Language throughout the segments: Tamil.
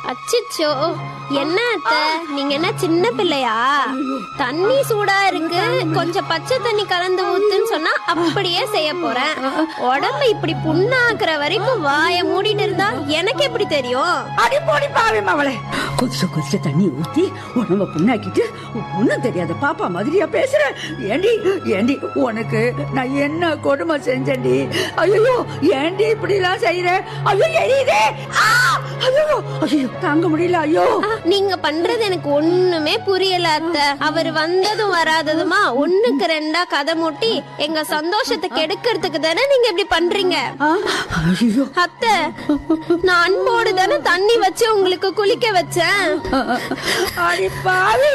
அச்சிச்சோ என்ன அத்தை நீங்க என்ன சின்ன பிள்ளையா தண்ணி சூடா இருக்கு கொஞ்சம் பச்சை தண்ணி கலந்து ஊத்துன்னு சொன்னா அப்படியே செய்ய போறேன் உடம்ப இப்படி புண்ணாக்குற வரைக்கும் வாய மூடிட்டு இருந்தா எனக்கு எப்படி தெரியும் அடி போடி பாவி மவளே கொதிச்ச கொதிச்ச தண்ணி ஊத்தி உடம்ப புண்ணாக்கிட்டு ஒண்ணும் தெரியாத பாப்பா மாதிரியா பேசுற ஏண்டி ஏண்டி உனக்கு நான் என்ன கொடுமை செஞ்சேன்டி ஐயோ ஏண்டி இப்படி எல்லாம் செய்யற ஐயோ எரியுதே ஆ! ஐயோ ஐயோ தாங்க முடியல ஐயோ ஆ, நீங்க பண்றது எனக்கு ஒண்ணுமே புரியல அத்தை அவர் வந்ததும் வராததுமா ஒண்ணுக்கு ரெண்டா கதை மூட்டி எங்க சந்தோஷத்தை கெடுக்கிறதுக்கு தானே நீங்க இப்படி பண்றீங்க ஆ, ஐயோ அத்தை நான் அன்போடு தானே தண்ணி வச்சு உங்களுக்கு குளிக்க வச்சேன் அடி பாவி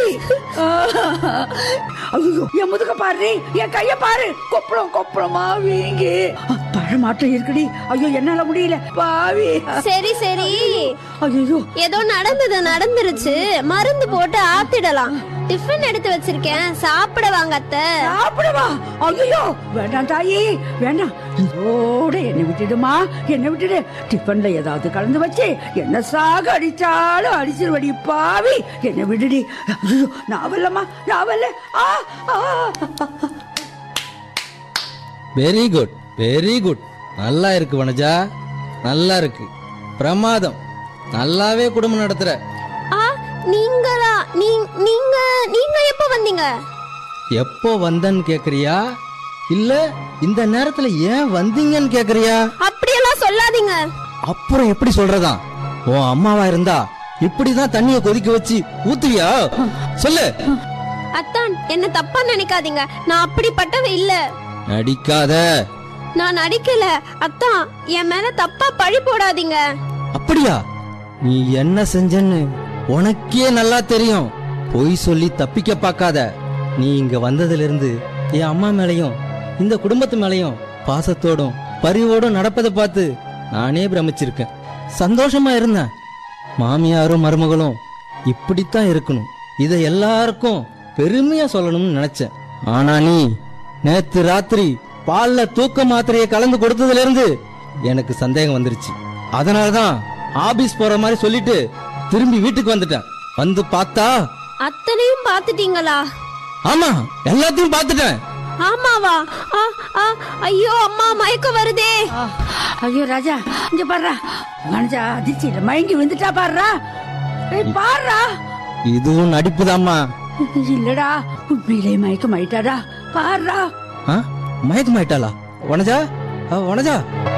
ஐயோ என் முதுக பாரு என் கைய பாரு கொப்பளம் கொப்பளமா வீங்கி பழமாட்டம் இருக்குடி ஐயோ என்னால முடியல பாவி சரி சரி ஐயோ ஏதோ நடந்தது நடந்துருச்சு மருந்து போட்டு ஆத்திடலாம் டிஃபன் எடுத்து வச்சிருக்கேன் சாப்பிட வாங்க அத்தை சாப்பிடவா ஐயோ வேண்டாம் தாயி வேண்டாம் இதோட என்னை விட்டுடுமா என்னை விட்டுடு டிஃபன்ல ஏதாவது கலந்து வச்சு என்ன சாக அடிச்சாலும் அடிச்சிருவடி பாவி என்னை விடுடி ஐயோ நான் வரலம்மா நான் வரல ஆ ஆ வெரி குட் வெரி குட் நல்லா இருக்கு வனஜா நல்லா இருக்கு பிரமாதம் நல்லாவே குடும்பம் நடத்துற ஆ நீங்களா நீ- நீங்க நீங்க எப்ப வந்தீங்க எப்போ வந்தன்னு கேக்குறியா இல்ல இந்த நேரத்துல ஏன் வந்தீங்கன்னு கேக்குறியா அப்படியெல்லாம் சொல்லாதீங்க அப்புறம் எப்படி சொல்றதா உன் அம்மாவா இருந்தா இப்படிதான் தண்ணிய கொதிக்க வச்சு ஊத்துவியா சொல்லு அத்தான் என்ன தப்பா நினைக்காதீங்க நான் அப்படிப்பட்டவ இல்ல நடிக்காத நான் நடிக்கல அத்தான் என் மேல தப்பா பழி போடாதீங்க அப்படியா நீ என்ன செஞ்சன்னு உனக்கே நல்லா தெரியும் பொய் சொல்லி தப்பிக்க பார்க்காத நீ இங்க வந்ததுல இருந்து என் அம்மா மேலயும் இந்த குடும்பத்து மேலயும் பாசத்தோடும் பரிவோடும் நடப்பதை பார்த்து நானே பிரமிச்சிருக்கேன் சந்தோஷமா இருந்தேன் மாமியாரும் மருமகளும் இப்படித்தான் இருக்கணும் இதை எல்லாருக்கும் பெருமையா சொல்லணும்னு நினைச்சேன் ஆனா நீ நேத்து ராத்திரி பால்ல தூக்க மாத்திரையை கலந்து கொடுத்ததுல இருந்து எனக்கு சந்தேகம் வந்துருச்சு அதனாலதான் ஆபீஸ் போற மாதிரி சொல்லிட்டு திரும்பி வீட்டுக்கு வந்துட்டேன் வந்து பார்த்தா அத்தனையும் பாத்துட்டீங்களா ஆமா எல்லாத்தையும் பார்த்துட்டேன் ஆமாவா ஆ, ஆ, ஐயோ அம்மா மயக்கம் வருதே ஆ, ஐயோ ராஜா இங்க பாருடா மனுஜா அதிர்ச்சியில மயங்கி விழுந்துட்டா பாருடா ஏய் பாருடா இதுவும் நடிப்புதாம்மா இல்லடா உண்மையிலே மயக்கம் ஆயிட்டாடா பாருடா ஆ? மயக்கமாயிட்டாளா வனஜா ஆ, வனஜா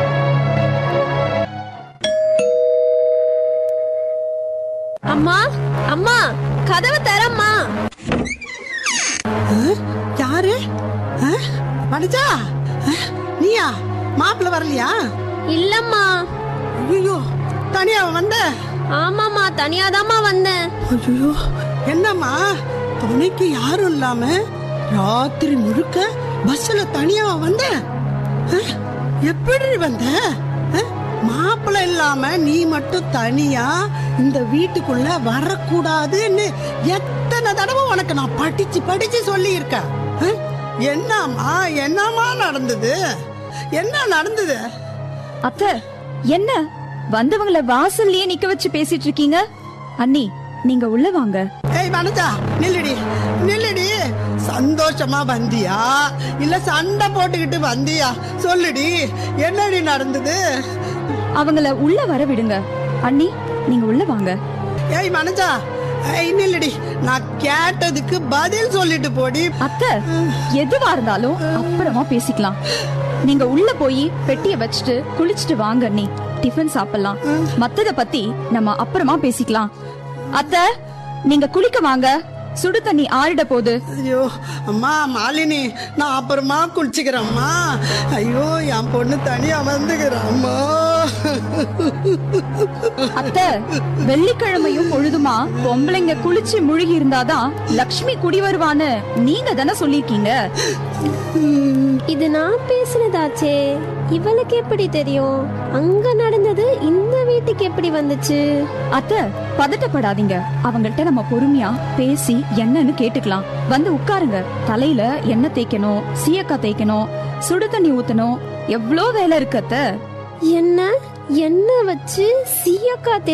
அம்மா அம்மா கதவை தரம்மா யாரு ஆ? வனஜா ஆ? நீயா மாப்பிள்ள வரலையா இல்லம்மா ஐயோ தனியா வந்த ஆமாம்மா தனியாதாம்மா வந்தேன் ஐயோ என்னம்மா துணைக்கு யாரும் இல்லாம ராத்திரி முழுக்க பஸ்ல தனியா வந்த ஆ? எப்படி வந்த ஆ? மாப்பிள்ளை இல்லாம நீ மட்டும் தனியா இந்த வீட்டுக்குள்ள வரக்கூடாதுன்னு எத்தனை தடவை உனக்கு நான் படிச்சு படிச்சு சொல்லி இருக்கேன் என்னம்மா என்னம்மா நடந்தது என்ன நடந்தது அத்தை என்ன வந்தவங்கள வாசல்லயே நிக்க வச்சு பேசிட்டு இருக்கீங்க அண்ணி நீங்க உள்ள வாங்க ஏய் வனஜா நில்லுடி நில்லுடி சந்தோஷமா வந்தியா இல்ல சண்டை போட்டுக்கிட்டு வந்தியா சொல்லுடி என்னடி நடந்தது அவங்கள உள்ள வர விடுங்க அண்ணி நீங்க உள்ள வாங்க ஏய் வனஜா ஏய் நில்லுடி நான் கேட்டதுக்கு பதில் சொல்லிட்டு போடி அத்தை எதுவா இருந்தாலும் அப்புறமா பேசிக்கலாம் நீங்க உள்ள போய் பெட்டிய வச்சுட்டு குளிச்சுட்டு வாங்க அண்ணி டிஃபன் சாப்பிடலாம் மத்தத பத்தி நம்ம அப்புறமா பேசிக்கலாம் அத்தை நீங்க குளிக்க வாங்க சுடு தண்ணி ஆறிட போகுது ஐயோ அம்மா மாலினி நான் அப்புறமா குளிச்சுக்கிறேம்மா ஐயோ என் பொண்ணு தனியா வந்துக்கிறேம்மா அத்தை வெள்ளிக்கிழமையும் பொழுதுமா பொம்பளைங்க குளிச்சு முழுகி இருந்தாதான் லக்ஷ்மி குடி வருவான்னு நீங்க தானே சொல்லிருக்கீங்க இது நான் பேசுனதாச்சே இவளுக்கு எப்படி தெரியும் அங்க நடந்தது இந்த வீட்டுக்கு எப்படி வந்துச்சு அத்தை பதட்டப்படாதீங்க அவங்கள்ட்ட நம்ம பொறுமையா பேசி என்னன்னு கேட்டுக்கலாம் வந்து உட்காருங்க தலையில எண்ணெய் தேய்க்கணும் சீயக்காய் தேய்க்கணும் சுடு தண்ணி ஊத்தணும் எவ்வளோ வேலை இருக்கு அத்தை என்ன என்ன வச்சு சீயக்கா